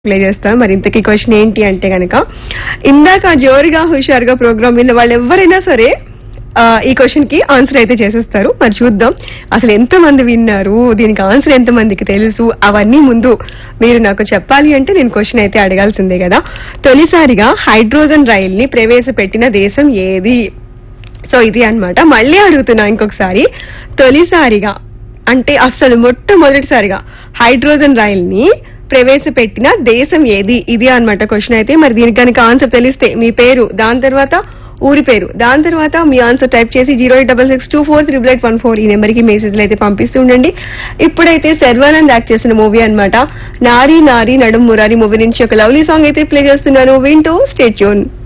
play చేస్తాం మరి ఇంతకీ క్వశ్చన్ ఏంటి అంటే గనక ఇందాక జోరుగా హుషారుగా ప్రోగ్రామ్ విన్న వాళ్ళు ఎవరైనా సరే ఆ, ఈ క్వశ్చన్ కి ఆన్సర్ అయితే చేసేస్తారు మరి చూద్దాం అసలు ఎంత మంది విన్నారు దీనికి ఆన్సర్ ఎంత మందికి తెలుసు అవన్నీ ముందు మీరు నాకు చెప్పాలి అంటే నేను క్వశ్చన్ అయితే అడగాల్సిందే కదా తొలిసారిగా హైడ్రోజన్ రైల్ ని ప్రవేశపెట్టిన దేశం ఏది సో ఇది అన్నమాట మళ్ళీ అడుగుతున్నా ఇంకొకసారి తొలిసారిగా అంటే అసలు మొట్టమొదటిసారిగా హైడ్రోజన్ రైల్ ని ప్రవేశపెట్టిన దేశం ఏది ఇది అన్నమాట క్వశ్చన్ అయితే మరి దీనికి కనుక ఆన్సర్ తెలిస్తే మీ పేరు దాని తర్వాత ఊరి పేరు దాని తర్వాత మీ ఆన్సర్ టైప్ చేసి zero eight double six two four triple eight one four ఈ నెంబర్ కి మెసేజ్లు అయితే పంపిస్తూ ఉండండి ఇప్పుడైతే శర్వానంద్ యాక్ట్ చేసిన మూవీ అన్నమాట నారీ నారీ నడుం మురారి మూవీ నుంచి ఒక లవ్లీ సాంగ్ అయితే ప్లే చేస్తున్నాను వింటూ స్టేట్యూన్